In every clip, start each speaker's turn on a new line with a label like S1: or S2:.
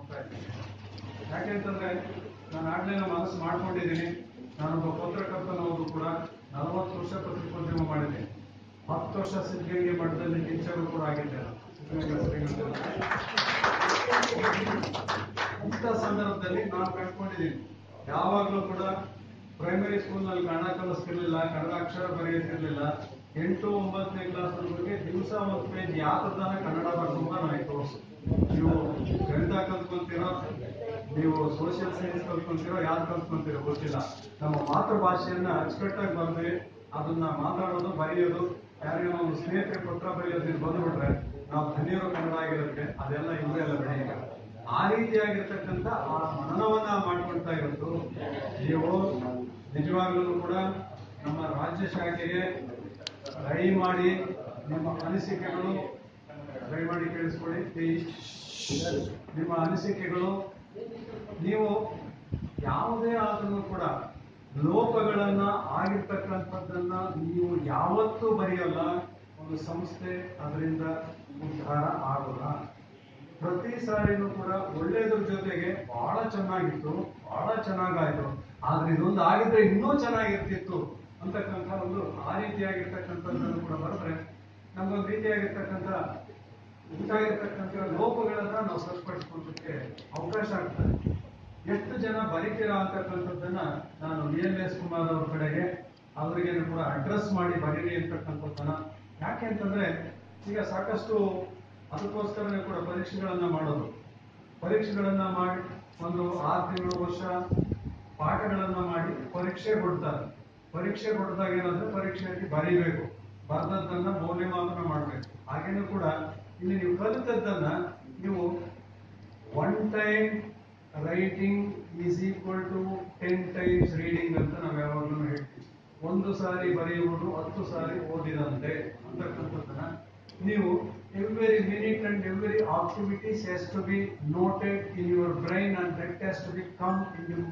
S1: ಹೋಗ್ತಾ ಇದ್ದೀನಿ ಯಾಕೆಂತಂದ್ರೆ ನಾನು ಆಗ್ಲೇ ನಮ್ಮ ಮನಸ್ಸು ಮಾಡ್ಕೊಂಡಿದ್ದೀನಿ ನಾನೊಬ್ಬ ಪತ್ರಕರ್ತನವರು ಕೂಡ ನಲವತ್ತು ವರ್ಷ ಪತ್ರಿಕೋದ್ಯಮ ಮಾಡಿದ್ದೀನಿ ಹತ್ತು ವರ್ಷ ಸಿದ್ಧಗಂಗೆ ಮಠದಲ್ಲಿ ಟೀಚರು ಕೂಡ ಆಗಿದ್ದೆ ನಾನು. ಸಿದ್ಧಗಂಗಾ ಶ್ರೀಗಂಧದಲ್ಲಿ. ಇಂಥ ಸಂದರ್ಭದಲ್ಲಿ ನಾನು ಕಂಡ್ಕೊಂಡಿದ್ದೀನಿ ಯಾವಾಗಲೂ ಕೂಡ ಪ್ರೈಮರಿ ಸ್ಕೂಲ್ನಲ್ಲಿ ಕನ್ನಡ ಕಲಿಸ್ತಿರ್ಲಿಲ್ಲ ಕನ್ನಡ ಅಕ್ಷರ ಬರೆಯುತ್ತಿರ್ಲಿಲ್ಲ ಎಂಟು ಒಂಬತ್ತನೇ ಕ್ಲಾಸ್ ಬಗ್ಗೆ ದಿವಸ ಒಂದು ಪೇಜ್ ಯಾತದಾನ ಕನ್ನಡ ಬರ್ಕೊಂಬ ನನಗೆ ತೋರಿಸು ನೀವು ಗಣಿತ ಕಲ್ತ್ಕೊಂತೀರೋ ನೀವು ಸೋಷಿಯಲ್ ಸೈನ್ಸ್ ಕಲ್ತ್ಕೊಂತೀರೋ ಯಾರು ಕಲ್ತ್ಕೊಂತೀರೋ ಗೊತ್ತಿಲ್ಲ ನಮ್ಮ ಮಾತೃಭಾಷೆಯನ್ನ ಅಚ್ಚುಕಟ್ಟಾಗಿ ಬಂದ್ರೆ ಅದನ್ನ ಮಾತಾಡೋದು ಬರೆಯೋದು ಯಾರಿಗೋ ಒಂದು ಸ್ನೇಹಿತರೆ ಪತ್ರ ಬರೆಯೋದು ನೀವು ಬಂದ್ಬಿಟ್ರೆ ನಾವು ಧನ್ಯರು ಕನ್ನಡ ಆಗಿರೋದಕ್ಕೆ ಅದೆಲ್ಲ ಇವರೆಲ್ಲ ಬೆಳೆಯಲ್ಲ ಆ ರೀತಿಯಾಗಿರ್ತಕ್ಕಂಥ ಆ ಮನನವನ್ನ ಮಾಡ್ಕೊಳ್ತಾ ಇರೋದು ನೀವು ನಿಜವಾಗ್ಲೂ ಕೂಡ ನಮ್ಮ ರಾಜ್ಯ ಶಾಖೆಗೆ ದಯಮಾಡಿ ನಿಮ್ಮ ಅನಿಸಿಕೆಗಳು ದಯಮಾಡಿ ಕೇಳಿಸ್ಕೊಳ್ಳಿ ಪ್ಲೀಸ್ ನಿಮ್ಮ ಅನಿಸಿಕೆಗಳು ನೀವು ಯಾವುದೇ ಆದ್ರೂ ಕೂಡ ಲೋಪಗಳನ್ನ ಆಗಿರ್ತಕ್ಕಂಥದ್ದನ್ನ ನೀವು ಯಾವತ್ತೂ ಬರೆಯಲ್ಲ ಒಂದು ಸಂಸ್ಥೆ ಅದರಿಂದ ಉದ್ಧಾರ ಆಗೋಲ್ಲ ಪ್ರತಿ ಸಾರಿನೂ ಕೂಡ ಒಳ್ಳೇದ್ರ ಜೊತೆಗೆ ಬಹಳ ಚೆನ್ನಾಗಿತ್ತು ಬಹಳ ಚೆನ್ನಾಗಾಯ್ತು ಆದ್ರೆ ಇದೊಂದು ಆಗಿದ್ರೆ ಇನ್ನೂ ಚೆನ್ನಾಗಿರ್ತಿತ್ತು ಅಂತಕ್ಕಂಥ ಒಂದು ಆ ರೀತಿಯಾಗಿರ್ತಕ್ಕಂಥದ್ದನ್ನು ಕೂಡ ಬರೆದ್ರೆ ನಮ್ಗೊಂದು ರೀತಿಯಾಗಿರ್ತಕ್ಕಂಥ ಉಂಟಾಗಿರ್ತಕ್ಕಂಥ ಲೋಪಗಳನ್ನ ನಾವು ಸರಿಪಡಿಸ್ಕೊಳ್ಳೋದಕ್ಕೆ ಅವಕಾಶ ಆಗ್ತದೆ ಎಷ್ಟು ಜನ ಬರೀತೀರಾ ಅಂತಕ್ಕಂಥದ್ದನ್ನ ನಾನು ವಿ ಎಲ್ ಎಸ್ ಕುಮಾರ್ ಅವ್ರ ಕಡೆಗೆ ಅವರಿಗೆ ಕೂಡ ಅಡ್ರೆಸ್ ಮಾಡಿ ಬರೀರಿ ಅಂತಕ್ಕಂಥದ್ದನ್ನ ಯಾಕೆ ಅಂತಂದ್ರೆ ಈಗ ಸಾಕಷ್ಟು ಅದಕ್ಕೋಸ್ಕರನೇ ಕೂಡ ಪರೀಕ್ಷೆಗಳನ್ನ ಮಾಡೋದು ಪರೀಕ್ಷೆಗಳನ್ನ ಮಾಡಿ ಒಂದು ಆರು ತಿಂಗಳು ವರ್ಷ ಪಾಠಗಳನ್ನ ಮಾಡಿ ಪರೀಕ್ಷೆ ಕೊಡ್ತಾರೆ ಪರೀಕ್ಷೆ ಕೊಡಿದಾಗ ಏನಂದ್ರೆ ಪರೀಕ್ಷೆಯಲ್ಲಿ ಬರೀಬೇಕು ಬರೆದದ್ದನ್ನ ಮೌಲ್ಯಮಾಪನ ಮಾಡ್ಬೇಕು ಹಾಗೇನೂ ಕೂಡ ಇಲ್ಲಿ ನೀವು ಕಲಿತದ್ದನ್ನ ನೀವು one time writing is equal to ten times reading ಅಂತ ನಾವು ಯಾವಾಗಲೂ ಹೇಳ್ತೀವಿ ಒಂದು ಸಾರಿ ಬರೆಯುವುದು ಹತ್ತು ಸಾರಿ ಓದಿದಂತೆ ಅಂತಕ್ಕಂಥದ್ದನ್ನ ನೀವು every minute and every activities has to be noted in your brain and that has to be come in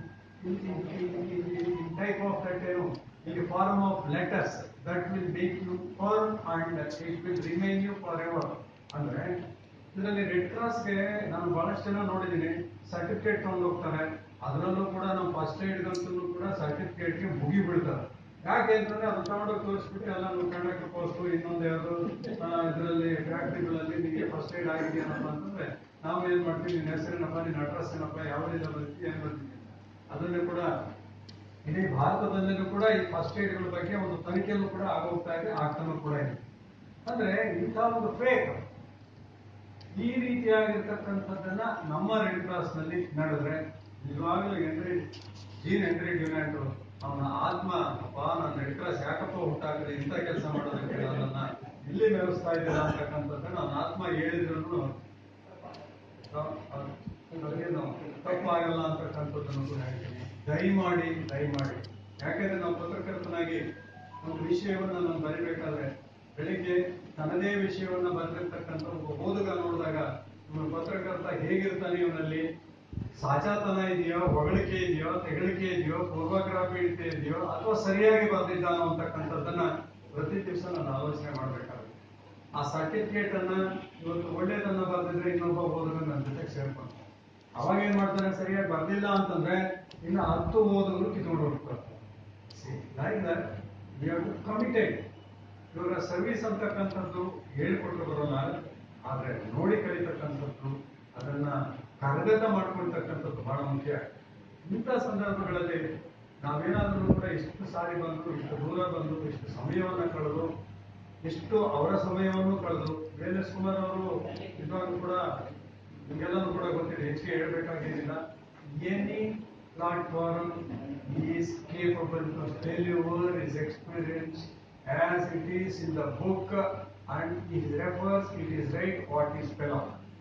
S1: in type of that you know in the form of letters that will make you firm and it will remain you forever ಅಂದ್ರೆ ಇದರಲ್ಲಿ red ಕ್ರಾಸ್ಗೆ ನಾನು ಬಹಳಷ್ಟು ಜನ ನೋಡಿದ್ದೀನಿ certificate ತಗೊಂಡು ಹೋಗ್ತಾರೆ ಅದರಲ್ಲೂ ಕೂಡ ನಾವು ಫಸ್ಟ್ ಏಡ್ಗಂತೂ ಕೂಡ ಸರ್ಟಿಫಿಕೇಟ್ಗೆ ಮುಗಿ ಬೀಳ್ತಾರೆ ಯಾಕೆ ಅಂತಂದ್ರೆ ಅದು ತಗೊಂಡೋಗಿ ತೋರಿಸ್ಬಿಟ್ಟು ಎಲ್ಲ ನೀವು ಕಂಡಕ್ಟರ್ ಪೋಸ್ಟು ಇನ್ನೊಂದು ಯಾವುದು ಇದರಲ್ಲಿ ಫ್ಯಾಕ್ಟ್ರಿಗಳಲ್ಲಿ ನಿಮಗೆ ಫಸ್ಟ್ ಏಡ್ ಆಗಿದೆಯೇನಪ್ಪ ಅಂತಂದ್ರೆ ನಾವು ಏನ್ ಮಾಡ್ತೀವಿ ನಿನ್ನ ಹೆಸರೇನಪ್ಪ ನಿನ್ನ ಅಡ್ರೆಸ್ ಏನಪ್ಪ ಯಾವ ರೀತಿ ಬರ್ತೀವಿ ಏನ್ ಬರ್ತೀವಿ ಅದನ್ನು ಕೂಡ ಇಡೀ ಭಾರತದಲ್ಲಿನೂ ಕೂಡ ಈ ಫಸ್ಟ್ ಏಡ್ಗಳ ಬಗ್ಗೆ ಒಂದು ತನಿಖೆಯಲ್ಲೂ ಕೂಡ ಆಗೋಗ್ತಾ ಇದೆ ಆಗ್ತಾನೂ ಕೂಡ ಇದೆ ಅಂದ್ರೆ ಇಂಥ ಒಂದು ಫೇಕ್ ಈ ರೀತಿಯಾಗಿರ್ತಕ್ಕಂಥದ್ದನ್ನ ನಮ್ಮ ರೆಡ್ ಕ್ರಾಸ್ ನಲ್ಲಿ ನಡೆದ್ರೆ ನಿಜವಾಗ್ಲೂ ಎಂಟ್ರಿ ಜೀನ್ ಎಂಟ್ರಿ ಡಿಮ್ಯಾಂಡ್ ಅವನ ಆತ್ಮ ಅಪ್ಪ ನಾನು ರೆಡ್ ಕ್ರಾಸ್ ಯಾಕಪ್ಪ ಹುಟ್ಟಾಕದೆ ಇಂಥ ಕೆಲಸ ಮಾಡೋದಕ್ಕೆ ನನ್ನನ್ನ ಇಲ್ಲಿ ವ್ಯವಸ್ಥಾ ಇದ್ದೀರಾ ಅಂತಕ್ಕಂಥದ್ದನ್ನ ಅವನ ಆತ್ಮ ಹೇಳಿದ್ರು ಅದೇನು ತಪ್ಪಾಗಲ್ಲ ಅಂತಕ್ಕಂಥದ್ದನ್ನು ಕೂಡ ಹೇಳ್ತೀನಿ ದಯಮಾಡಿ ದಯಮಾಡಿ ಯಾಕಂದ್ರೆ ನಾವು ಪತ್ರಕರ್ತನಾಗಿ ಒಂದು ವಿಷಯವನ್ನ ನಾನು ಬರಿಬೇಕಾದ್ರೆ ಬೆಳಿಗ್ಗೆ ತನ್ನದೇ ವಿಷಯವನ್ನ ಬರೆದಿರ್ತಕ್ಕಂಥ ಒಬ್ಬ ಓದುಗ ನೋಡಿದಾಗ ಇವನು ಪತ್ರಕರ್ತ ಹೇಗಿರ್ತಾನೆ ಇವನಲ್ಲಿ ಸಾಚಾತನ ಇದೆಯೋ ಹೊಗಳಿಕೆ ಇದೆಯೋ ತೆಗಳಿಕೆ ಇದೆಯೋ ಪೂರ್ವಗ್ರಹ ಪೀಡಿತೆ ಇದೆಯೋ ಅಥವಾ ಸರಿಯಾಗಿ ಬರೆದಿದ್ದಾನೋ ಅಂತಕ್ಕಂಥದ್ದನ್ನ ಪ್ರತಿ ದಿವಸ ನಾನು ಆಲೋಚನೆ ಮಾಡ್ಬೇಕಾಗುತ್ತೆ ಆ ಸರ್ಟಿಫಿಕೇಟ್ ಅನ್ನ ಇವತ್ತು ಒಳ್ಳೇದನ್ನ ಬರೆದಿದ್ರೆ ಇನ್ನೊಬ್ಬ ಓದುಗ ನನ್ನ ಜೊತೆಗೆ ಸೇರ್ಕೊಂಡು ಅವಾಗ ಏನ್ ಮಾಡ್ತಾನೆ ಸರಿಯಾಗಿ ಬರ್ಲಿಲ್ಲ ಅಂತಂದ್ರೆ ಇನ್ನು ಹತ್ತು ಓದುಗರು ಕಿತ್ಕೊಂಡು ಹೋಗ್ತಾರೆ like that we have to committed ಇವಾಗ ಸರ್ವಿಸ್ ಅಂತಕ್ಕಂಥದ್ದು ಹೇಳ್ಕೊಟ್ರು ಬರೋಲ್ಲ ಆದ್ರೆ ನೋಡಿ ಕಲಿತಕ್ಕಂಥದ್ದು ಅದನ್ನ ಕರಗತ ಮಾಡ್ಕೊಳ್ತಕ್ಕಂಥದ್ದು ಬಹಳ ಮುಖ್ಯ ಇಂಥ ಸಂದರ್ಭಗಳಲ್ಲಿ ನಾವೇನಾದ್ರೂ ಕೂಡ ಇಷ್ಟು ಸಾರಿ ಬಂದು ಇಷ್ಟು ದೂರ ಬಂದು ಇಷ್ಟು ಸಮಯವನ್ನ ಕಳೆದು ಎಷ್ಟು ಅವರ ಸಮಯವನ್ನು ಕಳೆದು ವಿ ಎಲ್ ಎಸ್ ಕುಮಾರ್ ಅವರು ನಿಜವಾಗ್ಲೂ ಕೂಡ ನಿಮ್ಗೆಲ್ಲರೂ ಕೂಡ ಗೊತ್ತಿದೆ ಹೆಚ್ಚಿಗೆ ಹೇಳ್ಬೇಕಾಗಿಲ್ಲ any platform is capable to tell your is experience as it is in the book and it refers it is right what is fellow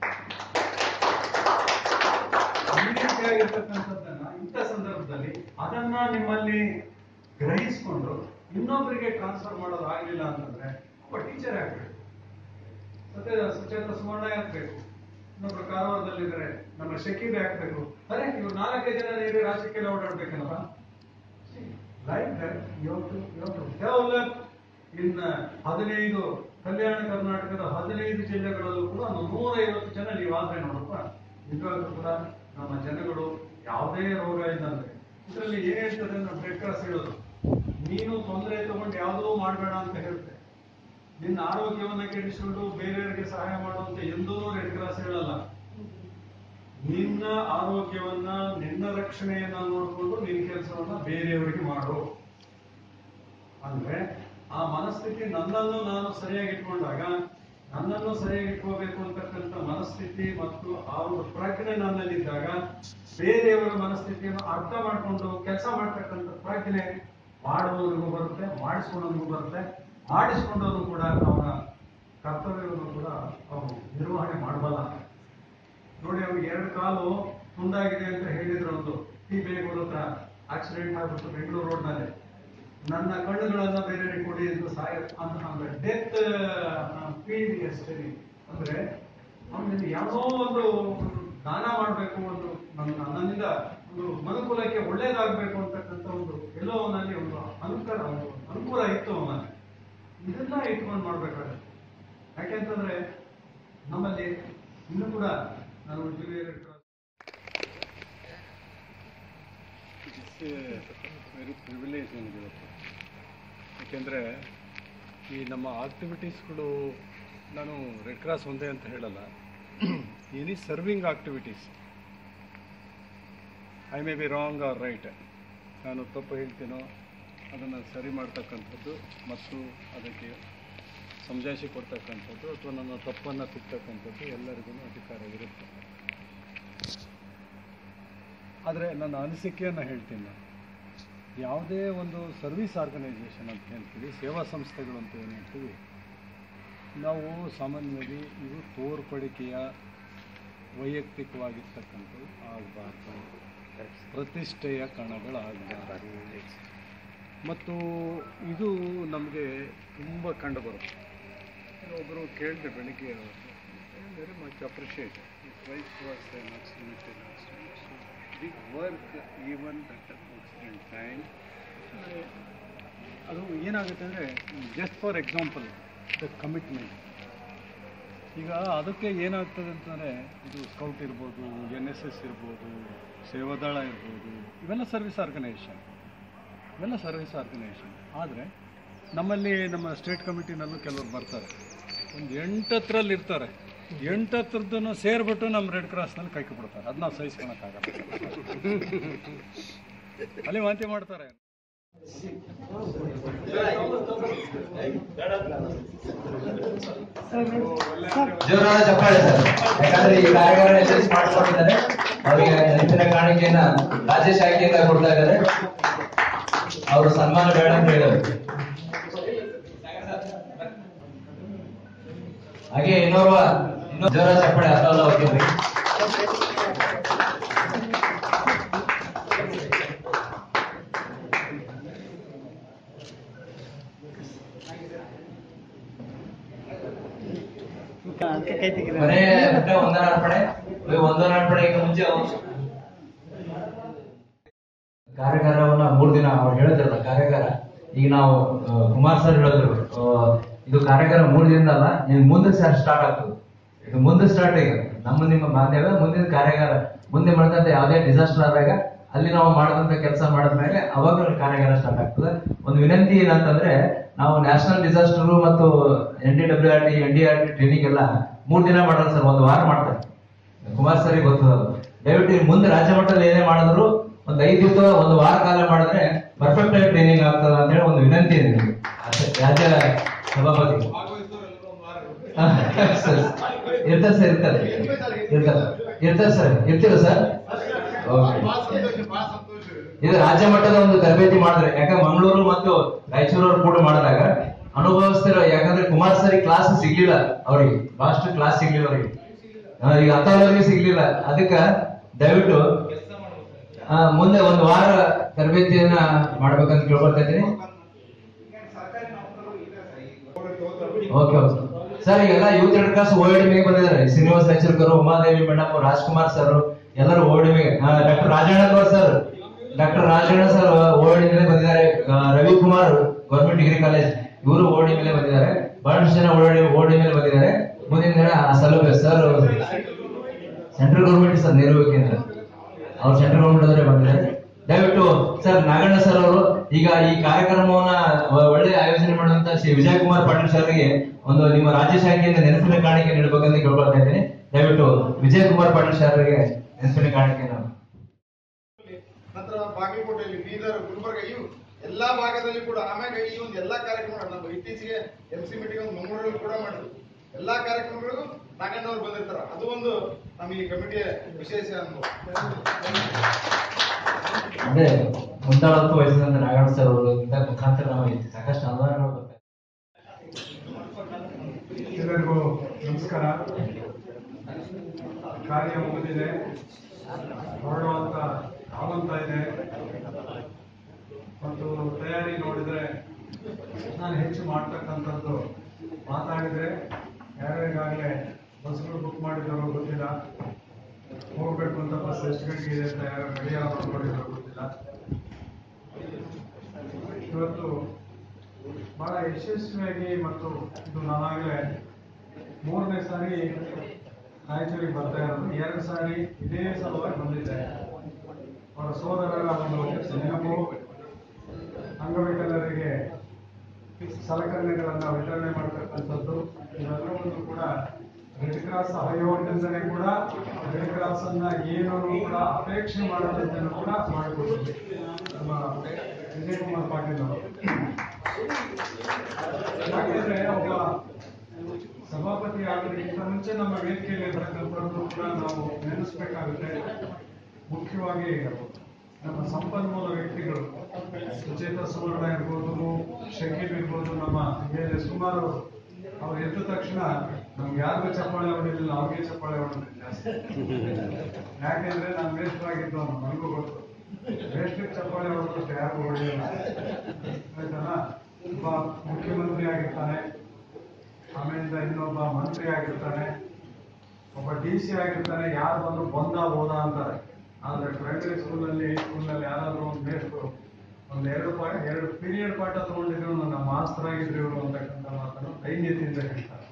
S1: ಈ ರೀತಿಯಾಗಿರ್ತಕ್ಕಂಥದ್ದನ್ನ ಇಂಥ ಸಂದರ್ಭದಲ್ಲಿ ಅದನ್ನ ನಿಮ್ಮಲ್ಲಿ ಗ್ರಹಿಸ್ಕೊಂಡು ಇನ್ನೊಬ್ಬರಿಗೆ ಟ್ರಾನ್ಸ್ಫರ್ ಮಾಡೋದು ಆಗ್ಲಿಲ್ಲ ಅಂತಂದ್ರೆ ಒಬ್ಬ ಟೀಚರ್ ಆಗ್ಬೇಕು ಮತ್ತೆ ಸುಚೇತ ಸುವರ್ಣ ಹಾಕ್ಬೇಕು ಇನ್ನೊಬ್ರು ಕಾರವಾರದಲ್ಲಿದ್ರೆ ನಮ್ಮ ಶಕೀಬ್ ಹಾಕ್ಬೇಕು ಅರೆ ಇವ್ರು ನಾಲ್ಕೈದು ಜನ ನೀರು ರಾಜ್ಯಕ್ಕೆಲ್ಲ ಓಡಾಡ್ಬೇಕೇನಪ್ಪ like that you to you to develop in ಹದಿನೈದು ಕಲ್ಯಾಣ ಕರ್ನಾಟಕದ ಹದಿನೈದು ಜಿಲ್ಲೆಗಳಲ್ಲೂ ಕೂಡ ಒಂದು ನೂರೈವತ್ತು ಜನ ನೀವು ಆದ್ರೆ ನೋಡಪ್ಪ ನಿಜವಾಗ್ಲೂ ಕೂಡ ನಮ್ಮ ಜನಗಳು ಯಾವುದೇ ರೋಗ ಇದ್ದಂತೆ ಇದರಲ್ಲಿ ಏನ್ ಹೇಳ್ತದೆ ನಮ್ಮ ರೆಡ್ ಕ್ರಾಸ್ ಹೇಳೋದು ನೀನು ತೊಂದರೆ ತಗೊಂಡು ಯಾವುದೂ ಮಾಡಬೇಡ ಅಂತ ಹೇಳುತ್ತೆ ನಿನ್ನ ಆರೋಗ್ಯವನ್ನ ಕೆಡಿಸಿಕೊಂಡು ಬೇರೆಯವರಿಗೆ ಸಹಾಯ ಮಾಡುವಂತ ಎಂದೂ ರೆಡ್ ಕ್ರಾಸ್ ಹೇಳಲ್ಲ ನಿನ್ನ ಆರೋಗ್ಯವನ್ನ ನಿನ್ನ ರಕ್ಷಣೆಯನ್ನ ನೋಡಿಕೊಂಡು ನಿನ್ನ ಕೆಲಸವನ್ನ ಬೇರೆಯವರಿಗೆ ಮಾಡು ಅಂದ್ರೆ ಆ ಮನಸ್ಥಿತಿ ನನ್ನನ್ನು ನಾನು ಸರಿಯಾಗಿ ಇಟ್ಕೊಂಡಾಗ ನನ್ನನ್ನು ಸರಿಯಾಗಿ ಇಟ್ಕೋಬೇಕು ಅಂತಕ್ಕಂಥ ಮನಸ್ಥಿತಿ ಮತ್ತು ಆ ಒಂದು ಪ್ರಜ್ಞೆ ನನ್ನಲ್ಲಿದ್ದಾಗ ಬೇರೆಯವರ ಮನಸ್ಥಿತಿಯನ್ನು ಅರ್ಥ ಮಾಡ್ಕೊಂಡು ಕೆಲಸ ಮಾಡ್ತಕ್ಕಂಥ ಪ್ರಜ್ಞೆ ಮಾಡುವವರಿಗೂ ಬರುತ್ತೆ ಮಾಡಿಸ್ಕೊಳ್ಳೋರಿಗೂ ಬರುತ್ತೆ ಮಾಡಿಸ್ಕೊಂಡವರು ಕೂಡ ಅವನ ಕರ್ತವ್ಯವನ್ನು ಕೂಡ ಅವನು ನಿರ್ವಹಣೆ ಮಾಡಬಲ್ಲ ನೋಡಿ ಅವ್ನಿಗೆ ಎರಡು ಕಾಲು ತುಂಡಾಗಿದೆ ಅಂತ ಹೇಳಿದ್ರು ಒಂದು ಟಿ ಬೇಗೂರು ಹತ್ರ ಆಕ್ಸಿಡೆಂಟ್ ಆಗ್ಬಿಟ್ಟು ಬೆಂಗಳೂರು ರೋಡ್ನಲ್ಲಿ ನನ್ನ ಕಣ್ಣುಗಳನ್ನ ಬೇರೆಯವರಿಗೆ ಕೊಡಿ ಎಂದು ಸಾಯ ಅಂತ ಅಂದ್ರೆ ಡೆತ್ ಫೀಲ್ಡ್ ಎಸ್ಟರಿ ಅಂದ್ರೆ ಅವನಿಗೆ ಯಾವುದೋ ಒಂದು ದಾನ ಮಾಡಬೇಕು ಒಂದು ನನ್ನ ನನ್ನಿಂದ ಒಂದು ಮನುಕುಲಕ್ಕೆ ಒಳ್ಳೇದಾಗಬೇಕು ಅಂತಕ್ಕಂಥ ಒಂದು ಎಲ್ಲೋ ಅವನಲ್ಲಿ ಒಂದು ಅನುಕೂಲ ಅನುಕೂಲ ಇತ್ತು ಅವನಲ್ಲಿ ಇದೆಲ್ಲ ಇಟ್ಕೊಂಡು ಮಾಡ್ಬೇಕಾಗುತ್ತೆ ಯಾಕೆಂತಂದ್ರೆ ನಮ್ಮಲ್ಲಿ ಇನ್ನು ಕೂಡ ನಾನು ಜಿಲ್ಲೆಯಲ್ಲಿ
S2: ವೆರಿ ಪ್ರಿವಿಲೇಜ್ ನನಗೆ ಇವತ್ತು ಯಾಕೆಂದರೆ ಈ ನಮ್ಮ ಆಕ್ಟಿವಿಟೀಸ್ಗಳು ನಾನು ರೆಡ್ ಕ್ರಾಸ್ ಒಂದೇ ಅಂತ ಹೇಳಲ್ಲ any serving activities I may be wrong or right ನಾನು ತಪ್ಪು ಹೇಳ್ತೀನೋ ಅದನ್ನು ಸರಿ ಮಾಡ್ತಕ್ಕಂಥದ್ದು ಮತ್ತು ಅದಕ್ಕೆ ಸಮಜಾಯಿಷಿ ಕೊಡ್ತಕ್ಕಂಥದ್ದು ಅಥವಾ ನನ್ನ ತಪ್ಪನ್ನು ತಿರ್ತಕ್ಕಂಥದ್ದು ಎಲ್ಲರಿಗೂ ಅಧಿಕಾರ ಇರುತ್ತೆ ಆದರೆ ನನ್ನ ಅನಿಸಿಕೆಯನ್ನು ಹೇಳ್ತೀನಿ ನಾನು ಯಾವುದೇ ಒಂದು ಸರ್ವಿಸ್ ಆರ್ಗನೈಸೇಷನ್ ಅಂತ ಹೇಳ್ತೀವಿ ಸೇವಾ ಸಂಸ್ಥೆಗಳು ಅಂತ ಏನು ಹೇಳ್ತೀವಿ ನಾವು ಸಾಮಾನ್ಯವಾಗಿ ಇವು ತೋರ್ಪಡಿಕೆಯ ವೈಯಕ್ತಿಕವಾಗಿರ್ತಕ್ಕಂಥವು ಆಗಬಾರ್ದು ಪ್ರತಿಷ್ಠೆಯ ಕಣಗಳಾಗಬಾರ್ದು ಮತ್ತು ಇದು ನಮಗೆ ತುಂಬ ಕಂಡು ಬರುತ್ತೆ ಒಬ್ಬರು ಕೇಳಿದೆ ಬೆಳಿಗ್ಗೆ very much appreciate is wife was an accident we work even that accident time ಅದು ಏನಾಗುತ್ತೆ ಅಂದರೆ just for example the commitment ಈಗ ಅದಕ್ಕೆ ಏನಾಗ್ತದೆ ಅಂತಂದರೆ ಇದು ಸ್ಕೌಟ್ ಇರ್ಬೋದು ಎನ್ ಎಸ್ ಎಸ್ ಇರ್ಬೋದು ಸೇವಾದಳ ಇರ್ಬೋದು ಇವೆಲ್ಲ ಸರ್ವಿಸ್ ಆರ್ಗನೈಸೇಷನ್ ಇವೆಲ್ಲ ಸರ್ವಿಸ್ ಆರ್ಗನೈಸೇಷನ್ ಆದರೆ ನಮ್ಮಲ್ಲಿ ನಮ್ಮ ಸ್ಟೇಟ್ ಕಮಿಟಿನಲ್ಲೂ ಕೆಲವರು ಬರ್ತಾರೆ ಒಂದು ಎಂಟತ್ತರಲ್ಲಿ ಇರ್ತಾರೆ ಎಂಟತ್ತರದ್ದು ಸೇರಿಬಿಟ್ಟು ನಮ್ಮ ರೆಡ್ ಕ್ರಾಸ್ನಲ್ಲಿ ಕೈ ಬಿಡ್ತಾರೆ ಅದನ್ನ ಸಹಿಸ್ಕೊಳಕ್ಕಾಗಲ್ಲ ಅಲ್ಲಿ ವಾಂತಿ ಮಾಡ್ತಾರೆ
S3: ಜೋರಾದ ಚಪ್ಪಾಳೆ ಸರ್ ಯಾಕಂದ್ರೆ ಈ ಕಾರ್ಯಕ್ರಮ ಯಶಸ್ವಿ ಮಾಡಿಕೊಂಡಿದ್ದಾರೆ ಅವರಿಗೆ ನೆನಪಿನ ಕಾಣಿಕೆಯನ್ನ ರಾಜೇಶ್ ಆಯ್ಕೆಯಿಂದ ಕೊಡ್ತಾ ಇದ್ದಾರೆ ಅವರು ಸನ್ಮಾನ ಬೇಡ ಅಂತ ಹೇಳಿದ್ರು ಹಾಗೆ ಇನ್ನೋರ್ವ ಇನ್ನೂ ಜೋರಾದ ಚಪ್ಪಾಳೆ ಅರ್ಥವಲ್ಲ ಹೋಗ್ತೀವಿ ಕೊನೆಯ ಪುಟ್ಟ ವಂದನಾರ್ಪಣೆ ಈ ವಂದನಾರ್ಪಣೆಗೆ ಮುಂಚೆ ಅವ್ರು ಕಾರ್ಯಾಗಾರವನ್ನ ಮೂರ್ ದಿನ ಅವ್ರು ಹೇಳಿದ್ರಲ್ಲ ಕಾರ್ಯಾಗಾರ ಈಗ ನಾವು ಆ, ಕುಮಾರ್ ಸರ್ ಹೇಳಿದ್ರು ಆ, ಇದು ಕಾರ್ಯಾಗಾರ ಮೂರ್ ದಿನದ ಅಲ್ಲ ಇದು ಮುಂದೆ ಸರ್ ಸ್ಟಾರ್ಟ್ ಆಗ್ತದೆ ಇದು ಮುಂದೆ ಸ್ಟಾರ್ಟ್ ಈಗ ನಮ್ಮ ನಿಮ್ಮ ಬಾಂಧವ್ಯ ಮುಂದಿನ ಕಾರ್ಯಾಗಾರ ಮುಂದೆ ಮಾಡಿದಂತ ಯಾವುದೇ ಡಿಸಾಸ್ಟರ್ ಆದಾಗ ಅಲ್ಲಿ ನಾವು ಮಾಡಿದಂತ ಕೆಲಸ ಮಾಡಿದ್ಮೇಲೆ ಅವಾಗ ಕಾರ್ಯಾಗಾರ ಸ್ಟಾರ್ಟ್ ಆಗ್ತದೆ ಒಂದು ವಿನಂತಿ ಏನಂತಂದ್ರೆ ನಾವು ನ್ಯಾಷನಲ್ ಡಿಸಾಸ್ಟರ್ ಮತ್ತು N D W R T N D R T training ಎಲ್ಲ ಮೂರ್ ದಿನ ಮಾಡಲ್ಲ ಸರ್ ಒಂದು ವಾರ ಮಾಡ್ತಾರೆ ಕುಮಾರ್ ಸರಿಗೆ ಗೊತ್ತದ ಅದು. ದಯವಿಟ್ಟು ಈ ಮುಂದೆ ರಾಜ್ಯ ಮಟ್ಟದಲ್ಲಿ ಏನೇ ಮಾಡಿದ್ರು ಒಂದ್ ಐದು ದಿವಸ ಒಂದು ವಾರ ಕಾಲ ಮಾಡಿದ್ರೆ ಪರ್ಫೆಕ್ಟ್ ಆಗಿ ಟ್ರೈನಿಂಗ್ ಆಗ್ತದ ಅಂತ ಹೇಳಿ ಒಂದು ವಿನಂತಿ ಇದೆ ನಿಮ್ಗೆ. ಅಷ್ಟೇ. ರಾಜ್ಯ ಸಭಾಪತಿ ಸರ್ ಇರ್ತಾರೆ ಸರ್ ಇರ್ತಾರೆ ಇರ್ತಾರೆ ಇರ್ತಾರೆ ಸರ್ ಇರ್ತೀರ ಸರ್ ಓಕೆ ಇದು ರಾಜ್ಯ ಮಟ್ಟದ ಒಂದು ತರಬೇತಿ ಮಾಡಿದ್ರೆ ಯಾಕಂದ್ರೆ ಮಂಗಳೂರು ಮತ್ತು ರಾಯಚೂರು ಅವ್ರು ಕೂಡ ಮಾಡಿದಾಗ ಅನುಭವಿಸ್ತಿರೋ ಯಾಕಂದ್ರೆ ಕುಮಾರ್ ಸರಿ ಕ್ಲಾಸ್ ಸಿಗ್ಲಿಲ್ಲ ಅವ್ರಿಗೆ ಫಾಸ್ಟ್ ಕ್ಲಾಸ್ ಸಿಗ್ಲಿಲ್ಲ ಅವ್ರಿಗೆ ಆ, ಈಗ ಹತ್ತವರಿಗೆ ಸಿಗ್ಲಿಲ್ಲ ಅದಕ್ಕ ದಯವಿಟ್ಟು ಆ, ಮುಂದೆ ಒಂದು ವಾರ ತರಬೇತಿಯನ್ನ ಮಾಡ್ಬೇಕಂತ ಕೇಳ್ಕೊಳ್ತಾ ಇದ್ದೀನಿ ಓಕೆ ಓಕೆ ಸರ್ ಈಗೆಲ್ಲ ಯೂತ್ ರೆಡ್ ಕ್ರಾಸ್ ಓಎಡಿಮಿಗೆ ಬಂದಿದ್ದಾರೆ ಶ್ರೀನಿವಾಸ್ ಲೆಕ್ಚರ್ಕರು ಉಮಾದೇವಿ ಮೇಡಮ್ ರಾಜ್ಕುಮಾರ್ ಸರ್ ಎಲ್ಲರೂ ಓಎಡಿಮಿಗೆ doctor Rajanna Gowd sir doctor Rajanna sir OAD ಮೇಲೆ ಬಂದಿದ್ದಾರೆ ಆ, ರವಿಕುಮಾರ್ ಗೌರ್ಮೆಂಟ್ ಡಿಗ್ರಿ ಕಾಲೇಜ್ ಇವರು ಓಡಿ ಮೇಲೆ ಬಂದಿದ್ದಾರೆ ಬಹಳಷ್ಟು ಜನ ಓಡಿ ಓಡಿ ಮೇಲೆ ಬಂದಿದ್ದಾರೆ ಮುಂದಿನ ದಿನ ಆ ಸೌಲಭ್ಯ ಸರ್ ಸೆಂಟ್ರಲ್ ಗೌರ್ಮೆಂಟ್ ಸರ್ ನೆರವು ಕೇಂದ್ರ ಅವ್ರು ಸೆಂಟ್ರಲ್ ಗೌರ್ಮೆಂಟ್ ಅವರೇ ಬಂದಿದ್ದಾರೆ ದಯವಿಟ್ಟು ಸರ್ ನಾಗಣ್ಣ ಸರ್ ಅವರು ಈಗ ಈ ಕಾರ್ಯಕ್ರಮವನ್ನ ಒ- ಒಳ್ಳೆ ಆಯೋಜನೆ ಮಾಡುವಂತ ಶ್ರೀ ವಿಜಯ್ ಕುಮಾರ್ ಪಾಟೀಲ್ ಸರ್ಗೆ ಒಂದು ನಿಮ್ಮ ರಾಜ್ಯ ಶಾಖೆಯಿಂದ ನೆನಪಿನ ಕಾಣಿಕೆ ನೀಡಬೇಕಂತ ಕೇಳ್ಕೊಳ್ತಾ ಇದ್ದೀನಿ ದಯವಿಟ್ಟು ವಿಜಯ್ ಕುಮಾರ್ ಪಾಟೀಲ್ ಸರ್ಗೆ ನೆನಪಿನ ಕಾಣಿಕೆಯನ್ನು
S4: ನಂತರ ಬಾಗಲಕೋಟೆಯಲ್ಲಿ ಬೀದರ್ ಗುಲ್ಬರ್ಗ ಇವು ಎಲ್ಲಾ ಭಾಗದಲ್ಲಿ ಕೂಡ ಆಮ್ಯಾಗ ಈ ಒಂದು ಎಲ್ಲಾ ಕಾರ್ಯಕ್ರಮ ನಮ್ಮ ಇತ್ತೀಚೆಗೆ ಎಂ ಸಿ ಮೀಟಿಂಗ್ ಒಂದು ಮಂಗಳೂರಲ್ಲಿ ಕೂಡ ಮಾಡಿದ್ರು ಎಲ್ಲಾ ಕಾರ್ಯಕ್ರಮಗಳಿಗೂ ನಾಗಣ್ಣವ್ರು ಬಂದಿರ್ತಾರ ಅದು ಒಂದು ನಮ್ಮ ಈ ಕಮಿಟಿಯ ವಿಶೇಷ ಅನುಭವ
S3: ಅದೇ ಮುಂದಾಳತ್ವ ವಹಿಸಿದಂತ ನಾಗಣ್ಣ ಸರ್ ಅವರು ಇಂಥ ಮುಖಾಂತರ ನಮಗೆ ಸಾಕಷ್ಟು ಅನುದಾನಗಳು ಬರ್ತಾರೆ
S1: ಎಲ್ಲರಿಗೂ ನಮಸ್ಕಾರ ಕಾರ್ಯ ಮುಗಿದಿದೆ ಹೊರಡುವಂತ ಆವಂತ ಇದೆ ಮತ್ತು ತಯಾರಿ ನೋಡಿದ್ರೆ ನಾನು ಹೆಚ್ಚು ಮಾಡ್ತಕ್ಕಂಥದ್ದು ಮಾತಾಡಿದ್ರೆ ಯಾರ್ಯಾರಿಗಾಗಲೇ ಬಸ್ಗಳು ಬುಕ್ ಮಾಡಿದವರು ಗೊತ್ತಿಲ್ಲ ಹೋಗ್ಬೇಕು ಅಂತ ಬಸ್ ಎಷ್ಟು ಗಂಟೆಗೆ ಇದೆ ಅಂತ ಯಾರು ರೆಡಿ ನೋಡಿದ್ರು ಗೊತ್ತಿಲ್ಲ ಇವತ್ತು ಬಹಳ ಯಶಸ್ವಿಯಾಗಿ ಮತ್ತು ಇದು ನಾನಾಗಲೇ ಮೂರನೇ ಸಾರಿ ರಾಯಚೂರಿಗೆ ಬರ್ತಾ ಇರೋದು ಎರಡು ಸಾರಿ ಇದೇ ಸಲುವಾಗಿ ಬಂದಿದ್ದೆ ಅವರ ಸೋದರರ ಒಂದು ನೆನಪು ಅಂಗವಿಕಲರಿಗೆ ಸಲಕರಣೆಗಳನ್ನ ವಿತರಣೆ ಮಾಡತಕ್ಕಂಥದ್ದು ಇವೆಲ್ಲವನ್ನು ಕೂಡ ರೆಡ್ ಕ್ರಾಸ್ ಸಹಯೋಗದಿಂದಲೇ ಕೂಡ ರೆಡ್ ಕ್ರಾಸ್ ಅನ್ನ ಏನೂ ಕೂಡ ಅಪೇಕ್ಷೆ ಮಾಡದಂತೆಯೂ ಕೂಡ ಮಾಡಿಕೊಟ್ಟಿದ್ವಿ ನಮ್ಮ ವಿಜಯ್ ಕುಮಾರ್ ಪಾಟೀಲ್ ಅವರು ಯಾಕೆಂದ್ರೆ ಒಬ್ಬ ಸಭಾಪತಿ ಆಗೋದಕ್ಕಿಂತ ಮುಂಚೆ ನಮ್ಮ ವೇದಿಕೆಯಲ್ಲಿ ಇರ್ತಕ್ಕಂಥದ್ದು ಕೂಡ ನಾವು ನೆನೆಸ್ಬೇಕಾಗುತ್ತೆ ಮುಖ್ಯವಾಗಿ ನಮ್ಮ ಸಂಪನ್ಮೂಲ ವ್ಯಕ್ತಿಗಳು ಸುಚೇತ ಸುವರ್ಣ ಇರ್ಬೋದು ಶಕೀಬ್ ಇರ್ಬೋದು ನಮ್ಮ ಮೇಲೆ ಸುಮಾರು ಅವ್ರು ಎದ್ದ ತಕ್ಷಣ ನಮ್ಗೆ ಯಾರಿಗೂ ಚಪ್ಪಾಳೆ ಹೊಡಿಲಿಲ್ಲ ಅವ್ರಿಗೆ ಚಪ್ಪಾಳೆ ಹೊಡೆದಿಲ್ಲ ಜಾಸ್ತಿ ಯಾಕೆಂದ್ರೆ ನಾನು ವೇಷವಾಗಿದ್ದು ನನಗೂ ಗೊತ್ತು ವೇಷಕ್ಕೆ ಚಪ್ಪಾಳೆ ಹೊಡೆದಷ್ಟು ಯಾರಿಗೂ ಹೊಡೆಯಲ್ಲ ಆಯ್ತಲ್ಲ ಒಬ್ಬ ಮುಖ್ಯಮಂತ್ರಿ ಆಗಿರ್ತಾನೆ ಆಮೇಲಿಂದ ಇನ್ನೊಬ್ಬ ಮಂತ್ರಿ ಆಗಿರ್ತಾನೆ ಒಬ್ಬ ಡಿ ಸಿ ಆಗಿರ್ತಾನೆ ಯಾರು ಬಂದ್ರು ಬಂದ ಹೋದ ಅಂತಾರೆ ಆದ್ರೆ ಪ್ರೈಮರಿ ಸ್ಕೂಲಲ್ಲಿ ಸ್ಕೂಲಲ್ಲಿ ಯಾರಾದ್ರೂ ಒಂದು ಮೇಷ್ಟ್ರು ಒಂದ್ ಎರಡು ಪಾಠ ಎರಡು ಪೀರಿಯಡ್ ಪಾಠ ತಗೊಂಡಿದ್ರು ನನ್ನ ಮಾಸ್ತರ್ ಆಗಿದ್ರು ಇವರು ಅಂತಕ್ಕಂಥ ಮಾತನ್ನು ದೈನ್ಯತೆಯಿಂದ ಹೇಳ್ತಾರೆ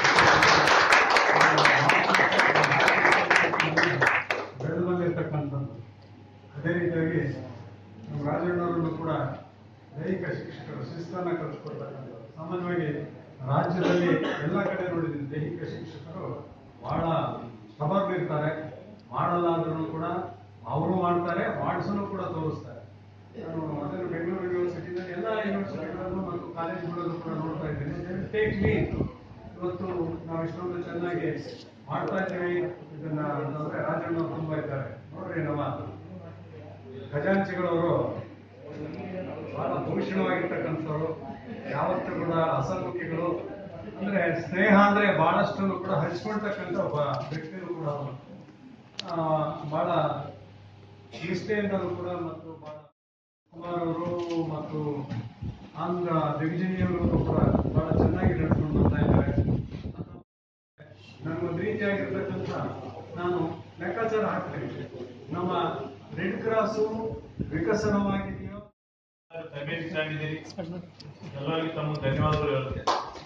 S1: ಬೆಳೆದು ಬಂದಿರ್ತಕ್ಕಂಥದ್ದು ಅದೇ ರೀತಿಯಾಗಿ ನಮ್ಮ ರಾಜಣ್ಣವರನ್ನು ಕೂಡ ದೈಹಿಕ ಶಿಕ್ಷಕರು ಶಿಸ್ತನ್ನ ಕಲಿಸ್ಕೊಡ್ತಕ್ಕಂಥದ್ದು ಸಾಮಾನ್ಯವಾಗಿ ರಾಜ್ಯದಲ್ಲಿ ಎಲ್ಲ ಕಡೆ ನೋಡಿದ್ದೀನಿ ದೈಹಿಕ ಶಿಕ್ಷಕರು ಬಹಳ ಸ್ಟಬರ್ನ್ ಇರ್ತಾರೆ ಮಾಡಲಾದ್ರೂ ಕೂಡ ಅವರು ಮಾಡ್ತಾರೆ ಮಾಡಿಸಲು ಕೂಡ ತೋರಿಸ್ತಾರೆ ನಾನು ಅದನ್ನು ಬೆಂಗಳೂರು ಯೂನಿವರ್ಸಿಟಿನಲ್ಲಿ ಎಲ್ಲ ಯೂನಿವರ್ಸಿಟಿಗಳನ್ನು ಮತ್ತು ಕಾಲೇಜುಗಳನ್ನು ಕೂಡ ನೋಡ್ತಾ ಇದ್ದೀನಿ ಟೇಕ್ ಮೀ ಇವತ್ತು ನಾವು ಇಷ್ಟೊಂದು ಚೆನ್ನಾಗಿ ಮಾಡ್ತಾ ಇದ್ದೀವಿ ಇದನ್ನ ಅಂತಂದ್ರೆ ರಾಜಣ್ಣ ತುಂಬಾ ಇದ್ದಾರೆ ನೋಡ್ರಿ ನಮ್ಮ ಖಜಾಂಚಿಗಳವರು ಬಹಳ ಭೂಷಣವಾಗಿರ್ತಕ್ಕಂಥವ್ರು ಯಾವತ್ತೂ ಕೂಡ ಅಸನ್ಮುಖಿಗಳು ಅಂದ್ರೆ ಸ್ನೇಹ ಅಂದ್ರೆ ಬಹಳಷ್ಟು ಕೂಡ ಹಂಚ್ಕೊಳ್ತಕ್ಕಂಥ ಒಬ್ಬ ವ್ಯಕ್ತಿಗಳು ಕೂಡ ಅವರು ಆ, ಬಹಳ ನಿಷ್ಠೆಯಿಂದಲೂ ಕೂಡ ಮತ್ತು ಬಹಳ ಕುಮಾರ್ ಅವರು ಮತ್ತು ಆಂಧ್ರ ದಿಗ್ವಿಜಯವರು ಕೂಡ ಬಹಳ ಚೆನ್ನಾಗಿ ನಡ್ಕೊಂಡು ಬರ್ತಾ ಇದ್ದಾರೆ ನನಗೊಂದು ರೀತಿಯಾಗಿರ್ತಕ್ಕಂಥ ನಾನು ಲೆಕ್ಕಾಚಾರ ಹಾಕ್ತೇನೆ ನಮ್ಮ ರೆಡ್ ಕ್ರಾಸು ವಿಕಸನವಾಗಿದೆಯೋ
S5: ತರಬೇತಿಯಾಗಿದ್ದೀರಿ ಎಲ್ಲರಿಗೂ ತಮ್ಮ ಧನ್ಯವಾದಗಳು ಹೇಳುತ್ತೆ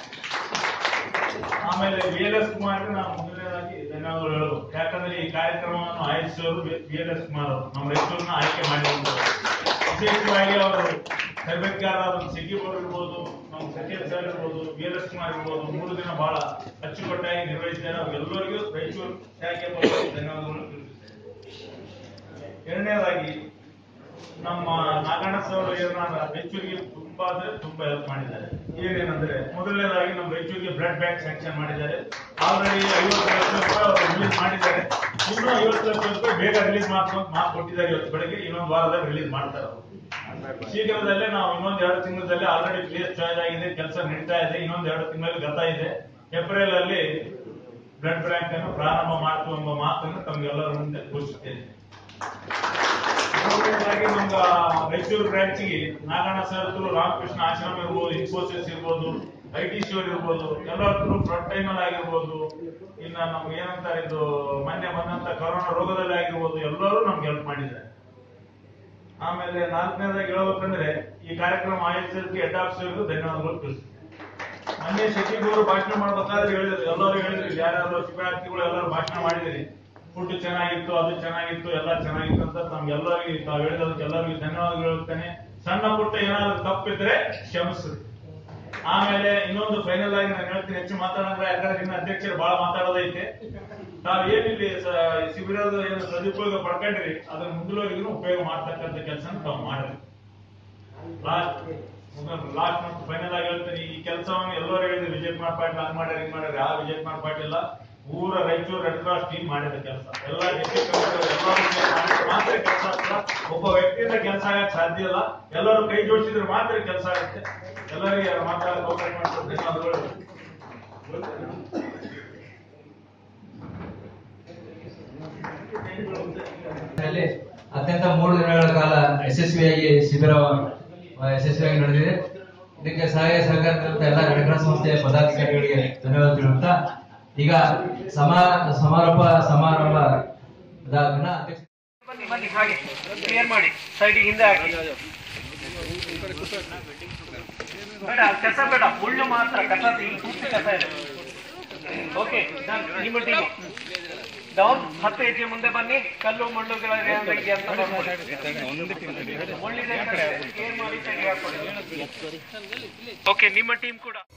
S5: ಆಮೇಲೆ ಬಿ ಎಲ್ ಎಸ್ ಕುಮಾರ್ ನಾನು ಮೊದಲನೇದಾಗಿ ಧನ್ಯವಾದಗಳು ಹೇಳೋದು ಯಾಕಂದ್ರೆ ಈ ಕಾರ್ಯಕ್ರಮವನ್ನು ಆಯೋಜಿಸಿದವರು ಬಿ ಎಲ್ ಎಸ್ ಕುಮಾರ್ ಅವರು ನಮ್ಮ ರೈತರನ್ನ ಆಯ್ಕೆ ಮಾಡಿರುವಂತರು ವಿಶೇಷವಾಗಿ ಅವರು ತರಬೇತಿಗಾರರಾದ ಸಿಗಿ ಅವರು ಇರ್ಬೋದು ನಮ್ಮ ಸಚಿವ ಸರ್ ಇರ್ಬೋದು ಬಿ ಎಲ್ ಎಸ್ ಕುಮಾರ್ ಇರ್ಬೋದು ಮೂರು ದಿನ ಬಹಳ ಅಚ್ಚುಕಟ್ಟಾಗಿ ನಿರ್ವಹಿಸಿದ್ದಾರೆ ಅವ್ರಿಗೆಲ್ಲರಿಗೂ ರಾಯಚೂರು ಶಾಖೆ ಪರವಾಗಿ ಧನ್ಯವಾದಗಳು ತಿಳಿಸುತ್ತೇನೆ ಎರಡನೇದಾಗಿ ನಮ್ಮ ನಾಗಣ್ಣ ಸರ್ ಏನಾರ ರಾಯಚೂರಿಗೆ ತುಂಬಾ ಅಂದ್ರೆ ತುಂಬಾ ಹೆಲ್ಪ್ ಮಾಡಿದ್ದಾರೆ ಏನೇನಂದ್ರೆ ಮೊದಲನೇದಾಗಿ ನಮ್ಮ ರಾಯಚೂರಿಗೆ ಬ್ಲಡ್ ಬ್ಯಾಂಕ್ ಸ್ಯಾಂಕ್ಷನ್ ಮಾಡಿದ್ದಾರೆ ಆಲ್ರೆಡಿ ಐವತ್ತು ಲಕ್ಷ ರೂಪಾಯಿ ಅವರು ರಿಲೀಸ್ ಮಾಡಿದ್ದಾರೆ ಇನ್ನೂ ಐವತ್ತು ಲಕ್ಷ ರೂಪಾಯಿ ಬೇಗ ರಿಲೀಸ್ ಮಾಡ್ಕೊಂಡು ಮಾತು ಕೊಟ್ಟಿದ್ದಾರೆ ಇವತ್ತು ಬೆಳಗ್ಗೆ ಇನ್ನೊಂದು ವಾರದಲ್ಲಿ ರಿಲೀಸ್ ಮಾಡ್ತಾರೆ ಅವರು ಶೀಘ್ರದಲ್ಲೇ ನಾವು ಇನ್ನೊಂದು ಎರಡು ತಿಂಗಳಲ್ಲಿ ಆಲ್ರೆಡಿ ಪ್ಲೇಸ್ ಚಾಯ್ಸ್ ಆಗಿದೆ ಕೆಲಸ ನಡೀತಾ ಇದೆ ಇನ್ನೊಂದು ಎರಡು ತಿಂಗಳಲ್ಲಿ ಗತ ಇದೆ ಏಪ್ರಿಲ್ ಅಲ್ಲಿ ಬ್ಲಡ್ ಬ್ಯಾಂಕ್ ಅನ್ನು ಪ್ರಾರಂಭ ಮಾಡ್ತೀವಿ ಎಂಬ ಮಾತನ್ನು ತಮಗೆಲ್ಲರ ಮುಂದೆ ಘೋಷಿಸುತ್ತೇನೆ ಮೂರನೇದಾಗಿ ನಮ್ಮ ರಾಯಚೂರು ಬ್ರಾಂಚ್ಗೆ ನಾಗಣ್ಣ ಸರ್ ಹತ್ರ ರಾಮಕೃಷ್ಣ ಆಶ್ರಮ ಇರ್ಬೋದು ಇನ್ಫೋಸಿಸ್ ಇರ್ಬೋದು ಐ ಟಿ ಶಿವರ್ ಇರ್ಬೋದು ಎಲ್ಲರೂ ಫ್ರಂಟ್ ಟೈಮಲ್ಲಿ ಆಗಿರ್ಬೋದು ಇನ್ನ ನಮ್ಗೆ ಏನಂತಾರೆ ಇದು ಮೊನ್ನೆ ಬಂದಂತ ಕೊರೋನಾ ರೋಗದಲ್ಲಿ ಆಗಿರ್ಬೋದು ಎಲ್ಲರೂ ನಮ್ಗೆ ಹೆಲ್ಪ್ ಮಾಡಿದ್ದಾರೆ ಆಮೇಲೆ ನಾಲ್ಕನೇದಾಗಿ ಹೇಳ್ಬೇಕಂದ್ರೆ ಈ ಕಾರ್ಯಕ್ರಮ ಆಯೋಜಿಸೋದಕ್ಕೆ ಹೆಡ್ ಆಫೀಸರ್ಗೂ ಧನ್ಯವಾದಗಳು ತಿಳಿಸ್ತೀನಿ ಮೊನ್ನೆ ಸಚಿವರು ಭಾಷಣ ಮಾಡ್ಬೇಕಾದ್ರೆ ಹೇಳಿದ್ರು ಎಲ್ಲರೂ ಹೇಳಿದ್ರು ಯಾರ್ಯಾರು ಶಿಬಿರಾರ್ಥಿಗಳು ಎಲ್ಲರೂ ಭಾಷಣ ಮಾಡಿದಿರಿ ಫುಡ್ ಚೆನ್ನಾಗಿತ್ತು ಅದು ಚೆನ್ನಾಗಿತ್ತು ಎಲ್ಲ ಚೆನ್ನಾಗಿತ್ತು ಅಂತ ತಮ್ಗೆಲ್ಲರಿಗೂ ತಾವು ಹೇಳಿದದಕ್ಕೆ ಎಲ್ಲರಿಗೂ ಧನ್ಯವಾದಗಳು ಹೇಳ್ತೇನೆ ಸಣ್ಣ ಪುಟ್ಟ ಏನಾದ್ರು ತಪ್ಪಿದ್ರೆ ಕ್ಷಮಿಸ್ರಿ ಆಮೇಲೆ ಇನ್ನೊಂದು ಫೈನಲ್ ಆಗಿ ನಾನು ಹೇಳ್ತೀನಿ ಹೆಚ್ಚು ಮಾತಾಡಂದ್ರೆ ಯಾಕಂದ್ರೆ ಇನ್ನು ಅಧ್ಯಕ್ಷರು ಬಹಳ ಮಾತಾಡೋದೈತೆ ತಾವ್ ಏನಿಲ್ಲಿ ಸ- ಶಿಬಿರದ ಏನು ಸದುಪಯೋಗ ಪಡ್ಕೊಂಡ್ರಿ ಅದನ್ನ ಮುಂದುವರೆಗೂ ಉಪಯೋಗ ಮಾಡ್ತಕ್ಕಂಥ ಕೆಲಸ ತಾವು ಮಾಡಿರಿ ಲಾಸ್ಟ್ ಲಾಸ್ಟ್ ಮತ್ತು ಫೈನಲ್ ಆಗಿ ಹೇಳ್ತೀನಿ ಈ ಕೆಲಸವನ್ನು ಎಲ್ಲರೂ ಹೇಳಿದ್ರು ವಿಜಯ್ ಕುಮಾರ್ ಪಾಟೀಲ್ ಹಂಗ್ ಮಾಡ್ಯಾರ ಹಿಂಗ್ ಮಾಡ್ಯಾರ ಯಾವ ವಿಜಯ್ ಕುಮಾರ್ ಪಾಟೀಲ್ ಇಲ್ಲ ಊರ ರಾಯಚೂರು ರೆಡ್ ಕ್ರಾಸ್ ಟೀಮ್ ಮಾಡಿದ ಕೆಲಸ ಎಲ್ಲ ಡಿಸ್ಟ್ರಿಕ್ಟ್ ಮಾತ್ರ ಕೆಲಸ ಆಗ್ತದ ಒಬ್ಬ ವ್ಯಕ್ತಿಯಿಂದ ಕೆಲಸ ಆಗಕ್ ಸಾಧ್ಯ ಇಲ್ಲ ಎಲ್ಲರೂ ಕೈ ಜೋಡಿಸಿದ್ರೆ ಮಾತ್ರ ಕೆಲಸ ಆಗುತ್ತೆ ಎಲ್ಲರಿಗೆ ಮಾತಾಡಕ್ಕೆ ಅವಕಾಶ ಮಾಡ್ಕೊಡ್ತೀನಿ ಧನ್ಯವಾದಗಳು
S3: ನಲ್ಲಿ ಅತ್ಯಂತ ಮೂರು ದಿನಗಳ ಕಾಲ ಯಶಸ್ವಿಯಾಗಿ ಶಿಬಿರ ಆ, ಯಶಸ್ವಿಯಾಗಿ ನಡೆದಿದೆ ಇದಕ್ಕೆ ಸಹಾಯ ಸಹಕಾರ ಎಲ್ಲ ರೆಡ್ ಕ್ರಾಸ್ ಸಂಸ್ಥೆಯ ಪದಾಧಿಕಾರಿಗಳಿಗೆ ಧನ್ಯವಾದ ಹೇಳುತ್ತಾ ಈಗ ಸಮಾ ಸಮಾರೋಪ ಸಮಾರಂಭ ಅಧ್ಯಕ್ಷ
S6: ಬನ್ನಿ ಬನ್ನಿ ಹಾಗೆ ಕ್ಲಿಯರ್ ಮಾಡಿ ಸೈಡಿಗೆ ಹಿಂದೆ ಹಾಕಿ ಬೇಡ ಕಸ ಬೇಡ ಮುಳ್ಳು ಮಾತ್ರ ಕಸ ಇಲ್ಲಿ ಪೂರ್ತಿ ಕಸ ಇದೆ ಓಕೆ ನಿಮ್ಮ ಟೀಮ್ ಡೌನ್ ಹತ್ತು ಹೆಜ್ಜೆ ಮುಂದೆ ಬನ್ನಿ ಕಲ್ಲು ಮುಳ್ಳುಗಳ ಏನಾದ್ರು ಇದೆಯಾ ಅಂತ ನೋಡ್ಕೊಳ್ಳಿ. ಮುಳ್ಳಿದೆ ಕ್ಲಿಯರ್ ಮಾಡಿ ಸೈಡಿಗೆ ಹಾಕೊಳ್ಳಿ ಓಕೆ ನಿಮ್ಮ ಟೀಮ್ ಕೂಡ